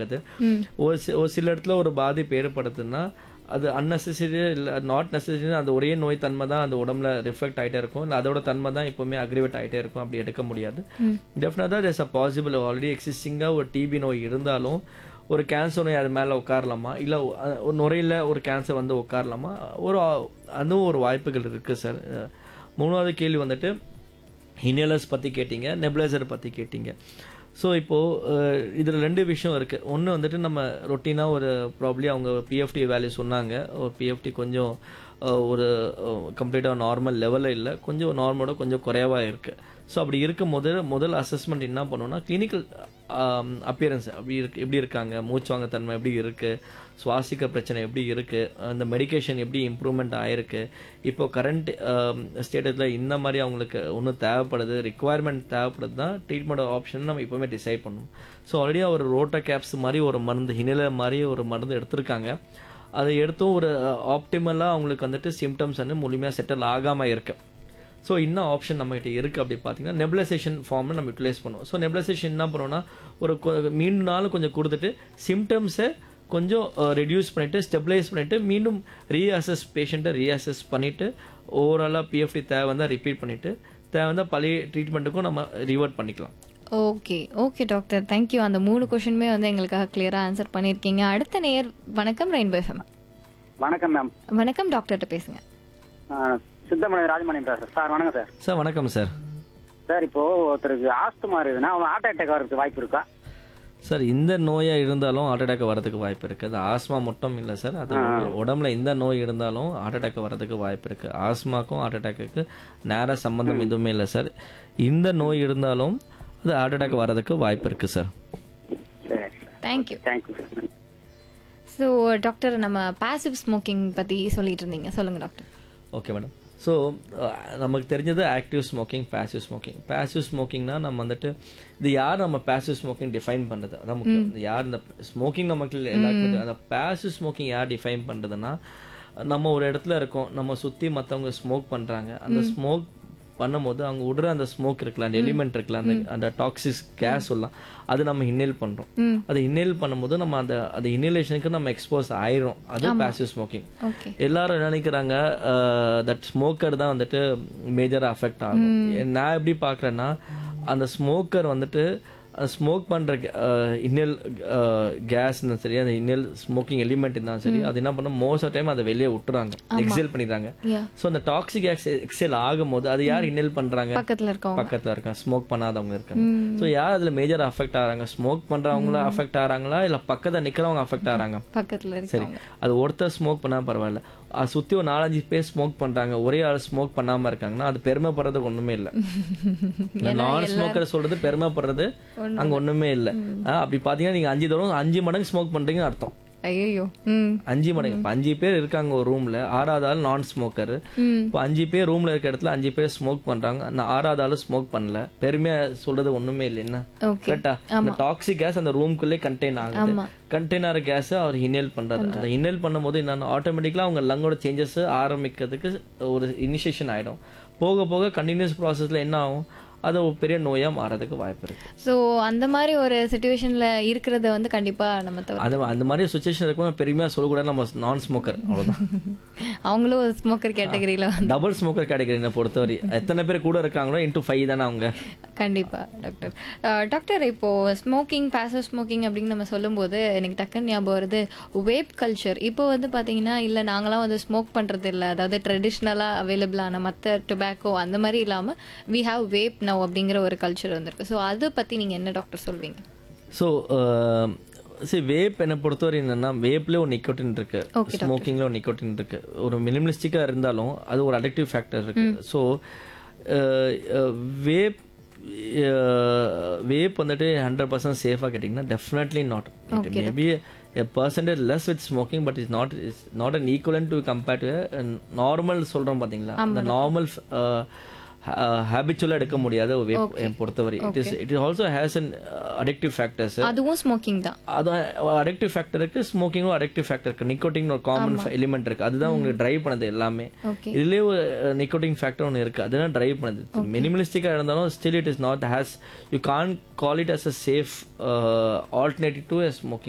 இருக்குது ஒரு சி ஒரு சில இடத்துல ஒரு பாதிப்பு ஏற்படுதுன்னா அது அன்னெசரி இல்லை நாட் நெசசரி அந்த ஒரே நோய் தன்மை தான் அந்த உடம்புல ரிஃப்ளெக்ட் ஆகிட்டே இருக்கும் இல்லை அதோட தன்மை தான் எப்பவுமே அக்ரிவேட் ஆகிட்டே இருக்கும் அப்படி எடுக்க முடியாது டெஃபினட்டாக there's a பாசிபிள் ஆல்ரெடி எக்ஸிஸ்டிங்காக ஒரு டிபி நோய் இருந்தாலும் ஒரு கேன்சர் நோய் அது மேலே உட்காரலாமா இல்லை ஒரு நுரையில் ஒரு கேன்சர் வந்து உட்காரலாமா ஒரு அதுவும் ஒரு வாய்ப்புகள் இருக்குது சார் மூணாவது கேள்வி வந்துட்டு இன்ஹேலர்ஸ் பற்றி கேட்டீங்க நெபுலைசர் பற்றி கேட்டீங்க ஸோ இப்போது இதில் ரெண்டு விஷயம் இருக்குது ஒன்று வந்துட்டு நம்ம ரொட்டீனாக ஒரு ப்ராப்ளி அவங்க பிஎஃப்டி வேல்யூ சொன்னாங்க ஒரு பிஎஃப்டி கொஞ்சம் அஹ், ஒரு கம்ப்ளீட்டாக நார்மல் லெவலில் இல்லை கொஞ்சம் நார்மலோட கொஞ்சம் குறைவாக இருக்குது ஸோ அப்படி இருக்கும் போது முதல் அசஸ்மெண்ட் என்ன பண்ணோம்னா கிளினிக்கல் அப்பியரன்ஸ் அப்படி இருக்கு எப்படி இருக்காங்க மூச்சுவாங்க தன்மை எப்படி இருக்குது சுவாசிக்க பிரச்சனை எப்படி இருக்குது அந்த மெடிகேஷன் எப்படி இம்ப்ரூவ்மெண்ட் ஆயிருக்கு இப்போ கரண்ட் ஸ்டேட்டஸில் இந்த மாதிரி அவங்களுக்கு ஒன்றும் தேவைப்படுது ரிக்குவயர்மெண்ட் தேவைப்படுது தான் ட்ரீட்மெண்ட் ஆப்ஷன் நம்ம இப்போவுமே டிசைட் பண்ணணும் ஸோ ஆல்ரெடி அவர் ரோட்டா கேப்ஸ் மாதிரி ஒரு மருந்து ஹினில மாதிரி ஒரு மருந்து எடுத்திருக்காங்க அதை எடுத்தும் ஒரு ஆப்டிமலாக அவங்களுக்கு வந்துட்டு சிம்டம்ஸ் வந்து முழுமையாக செட்டில் ஆகாமல் இருக்கு ஸோ இன்னும் ஆப்ஷன் நம்மகிட்ட இருக்குது அப்படி பார்த்தீங்கன்னா நெபுலைசேஷன் ஃபார்மில் நம்ம யூட்டிலைஸ் பண்ணுவோம் ஸோ நெபுலைசேஷன் என்ன பண்ணுவோம்னா ஒரு கொ- மீண்டும் நாள் கொஞ்சம் கொடுத்துட்டு சிம்டம்ஸை கொஞ்சம் ரெடியூஸ் பண்ணிவிட்டு ஸ்டெபிலைஸ் பண்ணிவிட்டு மீண்டும் ரீஅசஸ் பேஷண்ட்டை ரீஅசஸ் பண்ணிவிட்டு ஓவராலாக பிஎஃப்டி தேவை வந்தால் ரிப்பீட் பண்ணிவிட்டு தேவை வந்தால் பழைய ட்ரீட்மெண்ட்டுக்கும் நம்ம ரிவர்ட் பண்ணிக்கலாம் ஓகே ஓகே டாக்டர் தேங்க்யூ அந்த மூணு கொஷினுமே வந்து எங்களுக்காக கிளியராக ஆன்சர் பண்ணியிருக்கீங்க அடுத்த நேர் வணக்கம் ரெயின்போ எஃப்எம் வணக்கம் மேம் வணக்கம் டாக்டர்கிட்ட பேசுங்க சித்தமலை ராஜமணி பேசுறேன் சார் வணக்கம் சார் சார் வணக்கம் சார் சார் இப்போ ஒருத்தருக்கு ஆஸ்துமா இருக்குதுன்னா அவன் ஹார்ட் அட்டாக் வரதுக்கு வாய்ப்பு இருக்கா சார் இந்த நோயாக இருந்தாலும் ஹார்ட் அட்டாக் வரதுக்கு வாய்ப்பு இருக்குது அது ஆஸ்மா மட்டும் இல்லை சார் அது உடம்புல எந்த நோய் இருந்தாலும் ஹார்ட் அட்டாக் வரதுக்கு வாய்ப்பு இருக்குது ஆஸ்மாக்கும் ஹார்ட் அட்டாக்குக்கு நேர சம்பந்தம் எதுவுமே இல்லை சார் இந்த நோய் இருந்தாலும் அது ஹார்ட் அட்டாக் வரதுக்கு வாய்ப்பு இருக்குது சார் சரி thank you thank you sir so doctor நம்ம பாசிவ் ஸ்மோக்கிங் பற்றி சொல்லிட்டு இருந்தீங்க சொல்லுங்கள் டாக்டர் ஓகே மேடம் ஸோ நமக்கு தெரிஞ்சது active smoking passive smoking passive ஸ்மோக்கிங்னா நம்ம வந்துட்டு இது யார் நம்ம பேசிவ் ஸ்மோக்கிங் டிஃபைன் பண்ணுறது அதான் முக்கியம் இது யார் இந்த ஸ்மோக்கிங் நமக்கு எல்லாருக்குமே தெரியும். அந்த பேசிவ் ஸ்மோக்கிங் யார் டிஃபைன் பண்ணுறதுன்னா நம்ம ஒரு இடத்துல இருக்கோம் நம்ம சுற்றி மற்றவங்க ஸ்மோக் பண்ணுறாங்க அந்த ஸ்மோக் பண்ணும்போது அவங்க விடுற அந்த ஸ்மோக் இருக்குல்ல அந்த எலிமெண்ட் இருக்குல்ல அந்த அந்த டாக்ஸிஸ் கேஸ் சொல்லலாம் அது நம்ம இன்னேல் பண்றோம் அது இன்னேல் பண்ணும்போது நம்ம அந்த அந்த இன்னேலேஷனுக்கு நம்ம எக்ஸ்போஸ் ஆயிரும் அது பாசிவ் ஸ்மோக்கிங் ஓகே எல்லாரும் என்ன நினைக்கிறாங்க தட் ஸ்மோக்கர் தான் வந்துட்டு மேஜரா அஃபெக்ட் ஆகும் நான் எப்படி பார்க்குறேன்னா அந்த ஸ்மோக்கர் வந்துட்டு ஸ்மோக் பண்ற இன்னல் கேஸ் சரி அந்த இன்னல் ஸ்மோக்கிங் எலிமெண்ட் இருந்தாலும் சரி அது என்ன பண்ணும் மோஸ்ட் ஆஃப் டைம் அதை வெளியே விட்டுறாங்க எக்ஸேல் பண்ணிடுறாங்க Yeah. ஸோ அந்த டாக்ஸிக் எக்ஸேல் ஆகும்போது அது யார் இன்னல் பண்றாங்க பக்கத்தில் இருக்கவங்க பக்கத்துல இருக்காங்க ஸ்மோக் பண்ணாதவங்க இருக்காங்க ஸோ யார் அதுல மேஜர் அஃபெக்ட் ஆகிறாங்க ஸ்மோக் பண்றவங்கள அஃபெக்ட் ஆகிறாங்களா இல்ல பக்கத்துல நிக்கிறவங்க அஃபெக்ட் ஆகிறாங்க பக்கத்தில் சரி இருக்கவங்க அது ஒருத்தர் ஸ்மோக் பண்ணா பரவாயில்ல அது சுத்தி ஒரு நாலஞ்சு பேர் ஸ்மோக் பண்றாங்க ஒரே ஆள் ஸ்மோக் பண்ணாம இருக்காங்கன்னா அது பெருமைப்படுறதுக்கு ஒண்ணுமே இல்ல நான் ஸ்மோக்கர் சொல்றது பெருமைப்படுறது அங்க ஒண்ணுமே இல்ல ஆ, அப்படி பாத்தீங்கன்னா நீங்க அஞ்சு தடவை அஞ்சு மடங்கு ஸ்மோக் பண்றீங்கன்னு அர்த்தம் ஐயோ ம் அஞ்சு மடங்கு இப்ப அஞ்சு பேர் இருக்காங்க ஒரு ரூம்ல ஆறாவது ஆள் நான் ஸ்மோக்கர் ம் இப்போ அஞ்சு பேர் ரூம்ல இருக்க இடத்துல அஞ்சு பேர் ஸ்மோக் பண்றாங்க நான் ஆறாவது ஆளு ஸ்மோக் பண்ணல பெருமையா சொல்றது ஒண்ணுமே இல்லை என்ன ஓகே கரெக்டா அந்த டாக்ஸிக் கேஸ் அந்த ரூம்குள்ளே கண்டெயின் ஆகுது ஆமா. கண்டெய்னர் கேஸ் அவர் இன்ஹேல் பண்றாரு அந்த இன்ஹேல் பண்ணும்போது என்னன்னா ஆட்டோமேட்டிக்கலா அவங்க லங்கோட சேஞ்சஸ் ஆரம்பிக்கிறதுக்கு ஒரு இனிஷியேஷன் ஆயிடும் போக போக கண்டினியூஸ் ப்ராசஸ்ல என்ன ஆகும் அது ஒரு பெரிய நோயா மாறதுக்கு வாய்ப்பு இருக்கு ஸோ அந்த மாதிரி ஒரு சுச்சுவேஷன்ல இருக்கிறத வந்து கண்டிப்பா நம்ம தவிர அது அந்த மாதிரி சுச்சுவேஷன் இருக்கும் பெருமையா சொல்லக்கூடாது நம்ம நான் ஸ்மோக்கர் அவ்வளவுதான் அவங்களும் ஒரு ஸ்மோக்கர் கேட்டகரியில டபுள் ஸ்மோக்கர் கேட்டகரியை பொறுத்தவரை எத்தனை பேர் கூட இருக்காங்களோ இன்டூ ஃபைவ் தானே அவங்க கண்டிப்பா டாக்டர் அஹ், டாக்டர் இப்போ ஸ்மோக்கிங் பாசிவ் ஸ்மோக்கிங் அப்படின்னு நம்ம சொல்லும்போது எனக்கு டக்குன்னு ஞாபகம் வருது வேப் கல்ச்சர் இப்போ வந்து பாத்தீங்கன்னா இல்ல நாங்களாம் வந்து ஸ்மோக் பண்றது இல்ல அதாவது ட்ரெடிஷ்னலா அவைலபிளான மற்ற டொபாக்கோ அந்த மாதிரி இல்லாம வி ஹாவ் வேப் நவ் அப்படிங்கிற ஒரு கல்ச்சர் வந்திருக்கு ஸோ அதை பத்தி நீங்க என்ன டாக்டர் சொல்வீங்க ஸோ சரி வேப் என்னை பொறுத்தவரை என்னன்னா வேப்ல ஒரு நிக்கோட்டின் இருக்கு ஸ்மோக்கிங்ல ஒரு நிக்கோட்டின் இருக்கு ஒரு மினிமலிஸ்டிக்கா இருந்தாலும் அது ஒரு அடிக்டிவ் ஃபேக்டர் இருக்கு ஸோ வேப் வேப் வந்துட்டு ஹண்ட்ரட் பர்சன்ட் சேஃபாக கேட்டிங்கன்னா definitely not maybe a percentage less with smoking but is not is not an equivalent to compare to normal சொல்கிறோம் பார்த்தீங்களா அந்த நார்மல் ஹேபிச்சுவலாக எடுக்க முடியாத ஒரு வேப் என் பொறுத்தவரை it is it is also has an addictive factors அதுவும் ஸ்மோக்கிங் தான் அதான் அடிக்டிவ் ஃபேக்டர் இருக்கு ஸ்மோக்கிங்கும் அடிக்டிவ் ஃபேக்டர் இருக்கு நிக்கோட்டின் ஒரு காமன் எலிமெண்ட் இருக்கு அதுதான் உங்களுக்கு டிரைவ் பண்ணது எல்லாமே ஓகே இதுலயே ஒரு நிக்கோட்டின் ஃபேக்டர் ஒன்று இருக்கு அதுதான் டிரைவ் பண்ணுது மினிமலிஸ்டிக்காக இருந்தாலும் still it is not has you can call it as a safe alternative to smoking